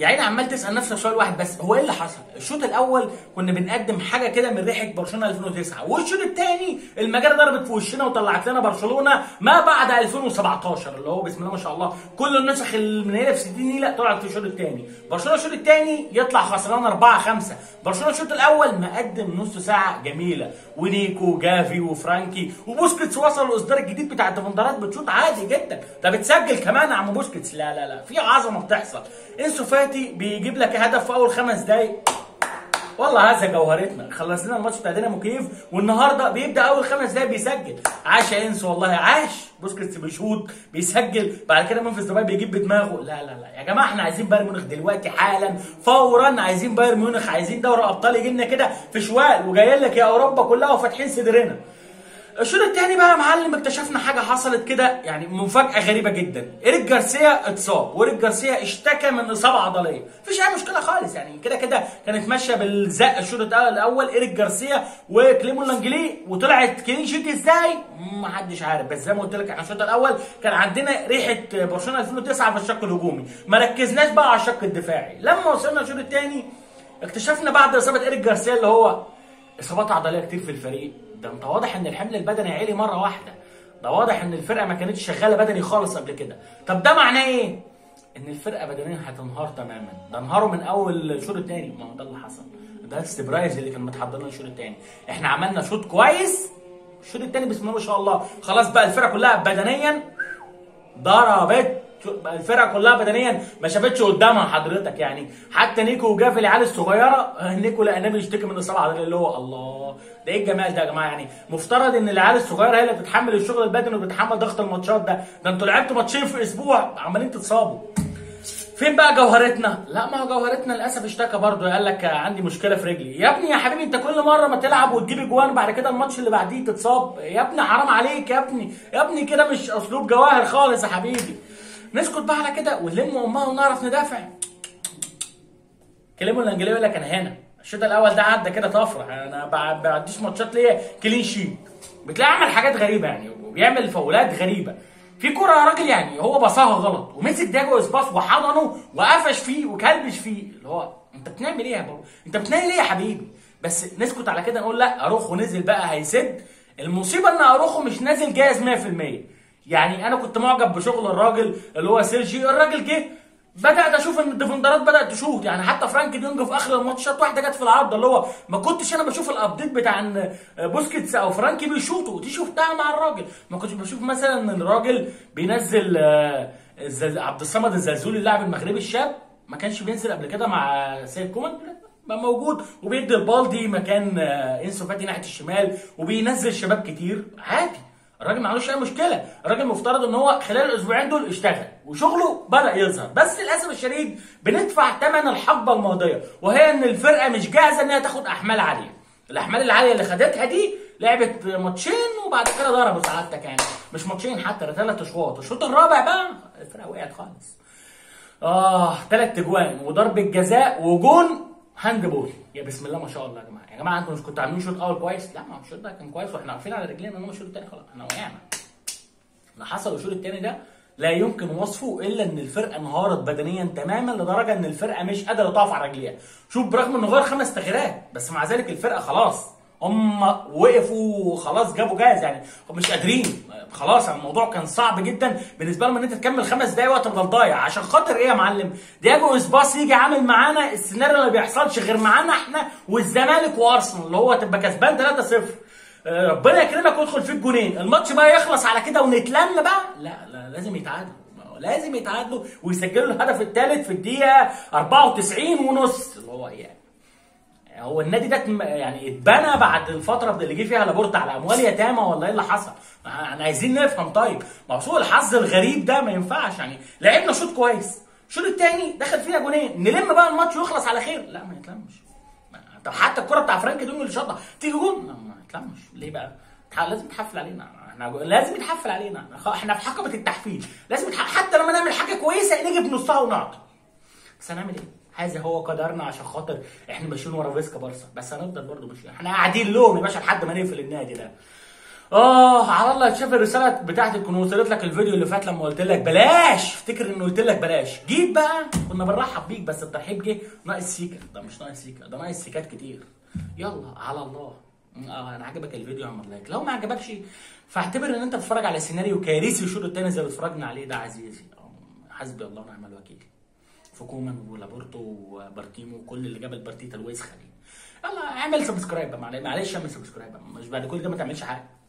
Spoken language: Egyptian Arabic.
يعني عمال تسال نفسك سؤال واحد بس هو ايه اللي حصل؟ الشوط الاول كنا بنقدم حاجه كده من ريحه برشلونه 2009 والشوط الثاني المجال ضربت في وشنا وطلعت لنا برشلونه ما بعد 2017 اللي هو بسم الله ما شاء الله كل النسخ المنيله في 60 نيله طلعت في الشوط الثاني برشلونه الشوط الثاني يطلع خسران 4 5 برشلونه الشوط الاول مقدم نص ساعه جميله ونيكو وجافي وفرانكي وبوسكيتس وصل الاصدار الجديد بتاع الديفندرات بتشوط عادي جدا ده بتسجل كمان يا عم بوسكيتس لا لا لا في عظمه بتحصل انسو فاتي بيجيب لك هدف في اول خمس دقايق والله هذا جوهرتنا خلص لنا الماتش بتاع دينامو كييف والنهارده بيبدا اول خمس دقايق بيسجل عاش يا انسو والله عاش بوسكيتس بيشوط بيسجل بعد كده منفذ دبي بيجيب بدماغه لا لا لا يا جماعه احنا عايزين بايرن ميونخ دلوقتي حالا فورا عايزين بايرن ميونخ عايزين دوري ابطال يجي لنا كده في شوال وجاي لك يا اوروبا كلها وفاتحين صدرنا الشوط الثاني بقى يا معلم اكتشفنا حاجه حصلت كده يعني مفاجاه غريبه جدا ايريك جارسيا اتصاب وايريك جارسيا اشتكى من اصابه عضليه مفيش اي مشكله خالص يعني كده كده كانت ماشيه بالزق الشوط الاول ايريك جارسيا وكليمون لانجلي وطلعت كلين شيت ازاي ما حدش عارف بس زي ما قلت لك احنا الشوط الاول كان عندنا ريحه برشلونه 2009 في الشق الهجومي ما ركزناش بقى على الشق الدفاعي لما وصلنا الشوط الثاني اكتشفنا بعد اصابه ايريك جارسيا اللي هو اصابات عضليه كتير في الفريق ده انت واضح ان الحمل البدني عالي مره واحده ده واضح ان الفرقه ما كانتش شغاله بدني خالص قبل كده طب ده معناه ايه ان الفرقه بدنيا هتنهار تماما ده انهاروا من اول الشوط الثاني ما هو ده اللي حصل ده السبرايز اللي كان متحضر لنا الشوط الثاني احنا عملنا شوط كويس الشوط الثاني بسم الله ما شاء الله خلاص بقى الفرقه كلها بدنيا ضربت الفرقه كلها بدنيا ما شافتش قدامها حضرتك يعني حتى نيكو وجاف العيال الصغيره نيكو لقيناه بيشتكي من الاصابه العضليه اللي هو الله ده ايه الجمال ده يا جماعه يعني مفترض ان العيال الصغيره هي اللي بتتحمل الشغل البدني وبتتحمل ضغط الماتشات ده ده انتوا لعبتوا ماتشين في اسبوع عمالين تتصابوا فين بقى جوهرتنا؟ لا ما هو جوهرتنا للاسف اشتكى برضه قال لك عندي مشكله في رجلي، يا ابني يا حبيبي انت كل مره ما تلعب وتجيب اجوان بعد كده الماتش اللي بعديه تتصاب، يا ابني حرام عليك يا ابني، يا ابني كده مش اسلوب جواهر خالص يا حبيبي. نسكت بقى على كده ونلم امها ونعرف ندافع. كلموا الانجليزي يقول لك انا هنا، الشوط الاول ده عدى كده طفره، انا ما بعديش ماتشات ليا كلين شيت. بتلاقي عمل حاجات غريبه يعني وبيعمل فاولات غريبه. في كرة يا راجل يعني هو بصاها غلط ومسك داجو اسباس وحضنه وقفش فيه وكلبش فيه اللي هو انت بتنام ليه يا بابا؟ انت بتنام ليه يا حبيبي؟ بس نسكت على كده نقول لا اروخو نزل بقى هيسد المصيبه ان اروخو مش نازل جاهز 100% يعني انا كنت معجب بشغل الراجل اللي هو سيرجي الراجل جه بدات اشوف ان الديفندرات بدات تشوط يعني حتى فرانك ديونج في اخر الماتش شاط واحده جت في العارضه اللي هو ما كنتش انا بشوف الابديت بتاع ان بوسكيتس او فرانكي بيشوطوا دي شفتها مع الراجل ما كنتش بشوف مثلا ان الراجل بينزل عبد الصمد الزلزولي اللاعب المغربي الشاب ما كانش بينزل قبل كده مع سيد كومان بقى موجود وبيدي البالدي مكان انسو فاتي ناحيه الشمال وبينزل شباب كتير عادي الراجل ما عندوش اي مشكله الراجل مفترض ان هو خلال الاسبوعين دول اشتغل وشغله بدا يظهر بس للاسف الشديد بندفع ثمن الحقبه الماضيه وهي ان الفرقه مش جاهزه انها تاخد احمال عاليه الاحمال العاليه اللي خدتها دي لعبت ماتشين وبعد كده ضربوا سعادتك يعني مش ماتشين حتى ده ثلاث اشواط الشوط الرابع بقى الفرقه وقعت خالص اه ثلاث اجوان وضربه جزاء وجون هاند بول يا بسم الله ما شاء الله يا جماعه يا جماعه انتوا مش كنتوا عاملين شوط اول كويس لا ما هو الشوط ده كان كويس واحنا عارفين على رجلينا ان هو الشوط الثاني خلاص احنا وقعنا اللي حصل الشوط الثاني ده لا يمكن وصفه الا ان الفرقه انهارت بدنيا تماما لدرجه ان الفرقه مش قادره تقف على رجليها شوف برغم انه غير خمس تغييرات بس مع ذلك الفرقه خلاص هم وقفوا خلاص جابوا جاهز يعني مش قادرين خلاص الموضوع كان صعب جدا بالنسبه لهم ان انت تكمل خمس دقايق وقت بدل ضايع عشان خاطر ايه يا معلم؟ دياجو اسباس يجي عامل معانا السيناريو اللي ما بيحصلش غير معانا احنا والزمالك وارسنال اللي هو تبقى كسبان 3-0 ربنا يكرمك ويدخل فيك جونين الماتش بقى يخلص على كده ونتلم بقى لا لا لازم يتعادلوا لازم يتعادلوا ويسجلوا الهدف الثالث في الدقيقه 94 ونص اللي هو يعني هو النادي ده يعني اتبنى بعد الفتره اللي جه فيها لابورتا على اموال يتامى ولا ايه اللي حصل؟ احنا عايزين نفهم طيب ما هو سوء الحظ الغريب ده ما ينفعش يعني لعبنا شوط كويس الشوط الثاني دخل فينا جونين نلم بقى الماتش ويخلص على خير لا ما يتلمش طب حتى الكره بتاع فرانك دونج اللي شاطها تيجي جون ما يتلمش ليه بقى؟ لازم يتحفل علينا احنا لازم يتحفل علينا احنا في حقبه التحفيل لازم يتحفل. حتى لما نعمل حاجه كويسه نيجي بنصها ونعطي بس هنعمل ايه؟ هذا هو قدرنا عشان خاطر احنا ماشيين ورا فيسكا بارسا بس هنفضل برضه ماشيين احنا قاعدين لهم يا باشا لحد ما نقفل النادي ده اه على الله تشوف الرساله بتاعتي تكون وصلت لك الفيديو اللي فات لما قلت لك بلاش افتكر انه قلت لك بلاش جيت بقى كنا بنرحب بيك بس الترحيب جه ناقص سيكه ده مش ناقص سيكه ده ناقص سيكات كتير يلا على الله اه انا عجبك الفيديو اعمل لايك لو ما عجبكش فاعتبر ان انت بتتفرج على سيناريو كارثي الشوط الثاني زي اللي اتفرجنا عليه ده عزيزي آه، حسبي الله ونعم الوكيل في كومان ولابورتو وبارتيمو وكل اللي جاب البارتيتا الوسخه دي يلا اعمل سبسكرايب بقى معلش معلش اعمل سبسكرايب بقى. مش بعد كل ده ما تعملش حاجه